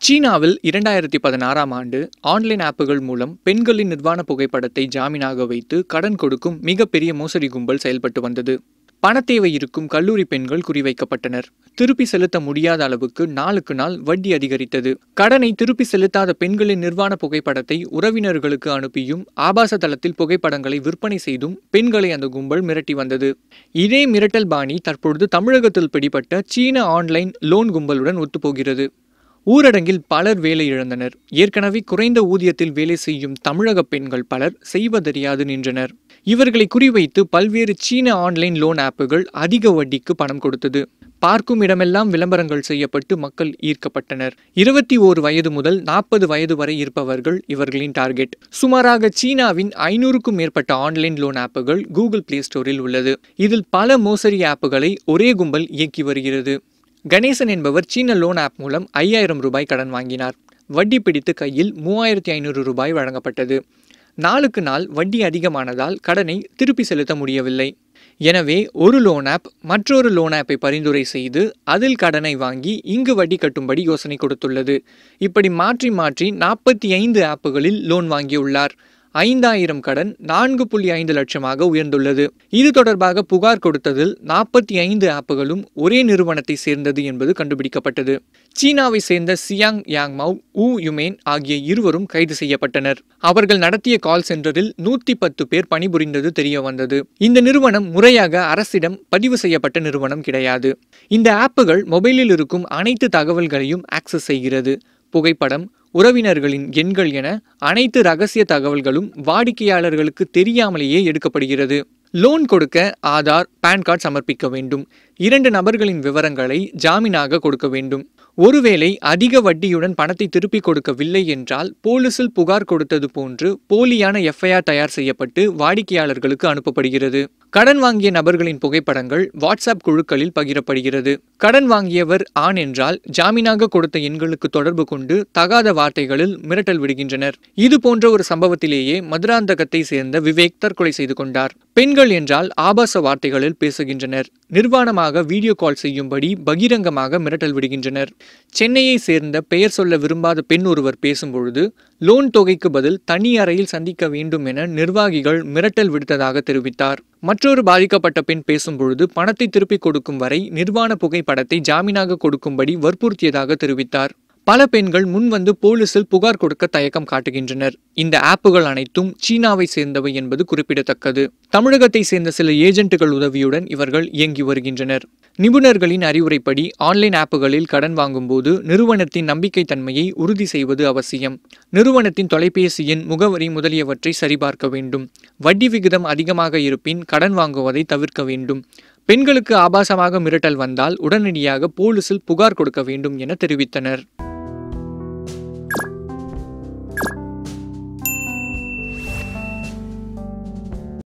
சீனாவில் இரண்டாயிரத்தி பதினாறாம் ஆண்டு ஆன்லைன் ஆப்புகள் மூலம் பெண்களின் நிர்வாண புகைப்படத்தை ஜாமீனாக வைத்து கடன் கொடுக்கும் மிகப்பெரிய மோசடி கும்பல் செயல்பட்டு வந்தது பணத்தேவை இருக்கும் கல்லூரி பெண்கள் குறிவைக்கப்பட்டனர் திருப்பி செலுத்த முடியாத அளவுக்கு நாளுக்கு நாள் வட்டி அதிகரித்தது கடனை திருப்பி செலுத்தாத பெண்களின் நிர்வாண புகைப்படத்தை உறவினர்களுக்கு அனுப்பியும் ஆபாச தளத்தில் புகைப்படங்களை விற்பனை செய்தும் பெண்களை அந்த கும்பல் மிரட்டி வந்தது இதே மிரட்டல் பாணி தற்பொழுது தமிழகத்தில் பிடிபட்ட சீன ஆன்லைன் லோன் கும்பலுடன் ஒத்துப்போகிறது ஊரடங்கில் பலர் வேலை இழந்தனர் ஏற்கனவே குறைந்த ஊதியத்தில் வேலை செய்யும் தமிழக பெண்கள் பலர் செய்வதறியாது நின்றனர் இவர்களை குறிவைத்து பல்வேறு சீன ஆன்லைன் லோன் ஆப்புகள் அதிக வட்டிக்கு பணம் கொடுத்தது பார்க்கும் இடமெல்லாம் விளம்பரங்கள் செய்யப்பட்டு மக்கள் ஈர்க்கப்பட்டனர் இருபத்தி ஓரு வயது முதல் நாற்பது வயது வரை இருப்பவர்கள் இவர்களின் டார்கெட் சுமாராக சீனாவின் ஐநூறுக்கும் மேற்பட்ட ஆன்லைன் லோன் ஆப்புகள் கூகுள் பிளே ஸ்டோரில் உள்ளது இதில் பல மோசடி ஆப்புகளை ஒரே கும்பல் இயக்கி வருகிறது கணேசன் என்பவர் சீன லோன் ஆப் மூலம் ஐயாயிரம் ரூபாய் கடன் வாங்கினார் வட்டி பிடித்து கையில் மூவாயிரத்தி ஐநூறு ரூபாய் வழங்கப்பட்டது நாளுக்கு நாள் வட்டி அதிகமானதால் கடனை திருப்பி செலுத்த முடியவில்லை எனவே ஒரு லோன் ஆப் மற்றொரு லோன் ஆப்பை பரிந்துரை செய்து அதில் கடனை வாங்கி இங்கு வட்டி கட்டும்படி யோசனை கொடுத்துள்ளது இப்படி மாற்றி மாற்றி நாற்பத்தி ஐந்து ஆப்புகளில் லோன் வாங்கியுள்ளார் ஐந்தாயிரம் கடன் நான்கு புள்ளி ஐந்து லட்சமாக உயர்ந்துள்ளது இது தொடர்பாக புகார் கொடுத்ததில் நாற்பத்தி ஐந்து ஆப்புகளும் ஒரே நிறுவனத்தை சேர்ந்தது என்பது கண்டுபிடிக்கப்பட்டது சீனாவை சேர்ந்த சியாங் யாங் மவ் ஊ யுமேன் ஆகிய இருவரும் கைது செய்யப்பட்டனர் அவர்கள் நடத்திய கால் சென்டரில் நூத்தி பத்து பேர் பணிபுரிந்தது தெரிய வந்தது இந்த நிறுவனம் முறையாக அரசிடம் பதிவு செய்யப்பட்ட நிறுவனம் கிடையாது இந்த ஆப்புகள் மொபைலில் இருக்கும் அனைத்து தகவல்களையும் ஆக்சஸ் செய்கிறது புகைப்படம் உறவினர்களின் எண்கள் என அனைத்து ரகசிய தகவல்களும் வாடிக்கையாளர்களுக்கு தெரியாமலேயே எடுக்கப்படுகிறது லோன் கொடுக்க ஆதார் பான் கார்டு சமர்ப்பிக்க வேண்டும் இரண்டு நபர்களின் விவரங்களை ஜாமீனாக கொடுக்க வேண்டும் ஒருவேளை அதிக வட்டியுடன் பணத்தை திருப்பிக் கொடுக்கவில்லை என்றால் போலீசில் புகார் கொடுத்தது போன்று போலியான எஃப்ஐஆர் தயார் செய்யப்பட்டு வாடிக்கையாளர்களுக்கு அனுப்பப்படுகிறது கடன் வாங்கிய நபர்களின் புகைப்படங்கள் வாட்ஸ்அப் குழுக்களில் பகிரப்படுகிறது கடன் வாங்கியவர் ஆண் என்றால் ஜாமீனாக கொடுத்த எண்களுக்கு தொடர்பு கொண்டு தகாத வார்த்தைகளில் மிரட்டல் விடுகின்றனர் இது போன்ற ஒரு சம்பவத்திலேயே மதுராந்தகத்தை சேர்ந்த விவேக் தற்கொலை செய்து கொண்டார் பெண்கள் என்றால் ஆபாச வார்த்தைகளில் பேசுகின்றனர் நிர்வாணமாக வீடியோ கால் செய்யும்படி பகிரங்கமாக மிரட்டல் விடுகின்றனர் சென்னையை சேர்ந்த பெயர் சொல்ல விரும்பாத பெண் ஒருவர் பேசும்பொழுது லோன் தொகைக்கு பதில் தனி அறையில் சந்திக்க வேண்டும் என நிர்வாகிகள் மிரட்டல் விடுத்ததாக தெரிவித்தார் மற்றொரு பாதிக்கப்பட்ட பெண் பேசும்பொழுது பணத்தை திருப்பிக் கொடுக்கும் வரை நிர்வாண புகைப்படத்தை ஜாமீனாக கொடுக்கும்படி வற்புறுத்தியதாக தெரிவித்தார் பல பெண்கள் முன்வந்து போலீசில் புகார் கொடுக்க தயக்கம் காட்டுகின்றனர் இந்த ஆப்புகள் அனைத்தும் சீனாவை சேர்ந்தவை என்பது குறிப்பிடத்தக்கது தமிழகத்தை சேர்ந்த சில ஏஜென்ட்டுகள் உதவியுடன் இவர்கள் இயங்கி வருகின்றனர் நிபுணர்களின் அறிவுரைப்படி ஆன்லைன் ஆப்புகளில் கடன் வாங்கும்போது நிறுவனத்தின் நம்பிக்கை தன்மையை உறுதி செய்வது அவசியம் நிறுவனத்தின் தொலைபேசி எண் முகவரி முதலியவற்றை சரிபார்க்க வேண்டும் வட்டி விகிதம் அதிகமாக இருப்பின் கடன் வாங்குவதை தவிர்க்க வேண்டும் பெண்களுக்கு ஆபாசமாக மிரட்டல் வந்தால் உடனடியாக போலீசில் புகார் கொடுக்க வேண்டும் என தெரிவித்தனர்